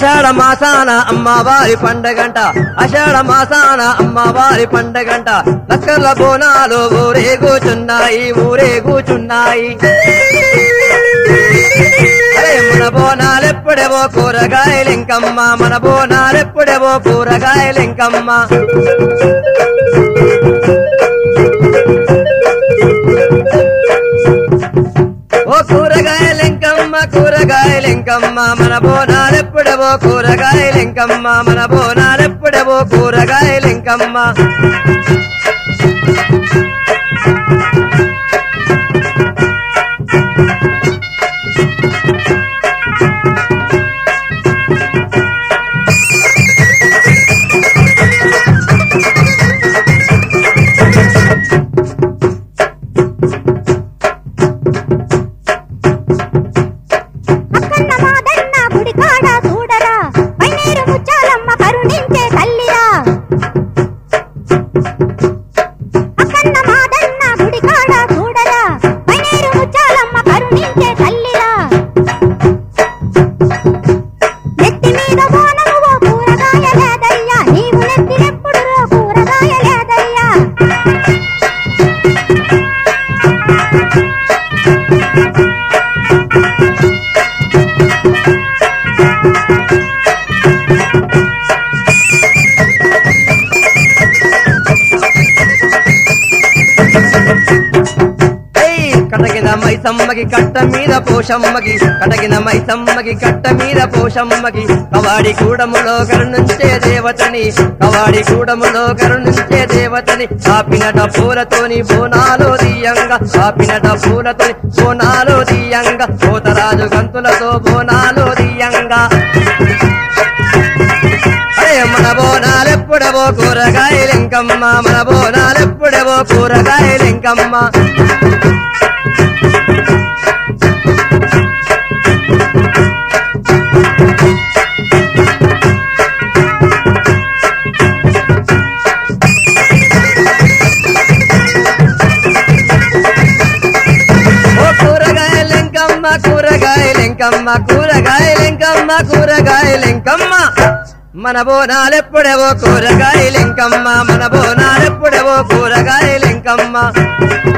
అషాఢ మాసాన అమ్మవారి పండగంట అషాఢ మాసాన అమ్మవారి పండగంట లక్కర్ల బోనాలు ఊరే కూచున్నాయి ఊరే కూచున్నాయి అరే మన బోనాలెప్పుడేవో కూరగాయలింకమ్మ మన బోనాలెప్పుడేవో కూరగాయలింకమ్మ ఓ కూరగాయలింకమ్మ కూరగాయలింకమ్మ మన బోనాలెప్పుడేవో కూరగాయలింకమ్మ మన బోనాలెప్పుడేవో కూరగాయలింకమ్మ అక్కన్న మాదన్న గుడి కాడ చూడరా పన్నీరు ముచ్చాలమ్మ కరుణించే తల్లిరా అక్కన్న మాదన్న గుడి కాడ చూడరా పన్నీరు ముచ్చాలమ్మ కరుణించే తల్లిరా నెత్తి మీద బోనము ఓ కూరగాయ లేదయ్యా నీవు నెత్తినెప్పుడు రో కూరగాయ లేదయ్యా ఏయ్ కటగిన మైసమ్మకి కట్ట మీద పోషమ్మకి కటగిన మైసమ్మకి కట్ట మీద పోషమ్మకి కవాడి కూడములో కరుణించే దేవతని కవాడి కూడములో కరుణించే దేవతని కాపినట పూలతోని బోనాలు దీయంగా కాపినట పూలతోని బోనాలు దీయంగా కోతరాజు గంతులతో బోనాలు దీయంగా అరే మన బోనాలెప్పుడవో కూరగాయలింకమ్మ మన బోనాలెప్పుడవో కూరగాయలింకమ్మ ఓ కూరగాయలింకమ్మ కూరగాయలింకమ్మ కూరగాయలింకమ్మ కూరగాయలింకమ్మ మన బోనాలెప్పుడేవో కూరగాయలింకమ్మ మన బోనాలెప్పుడేవో కూరగాయలింకమ్మ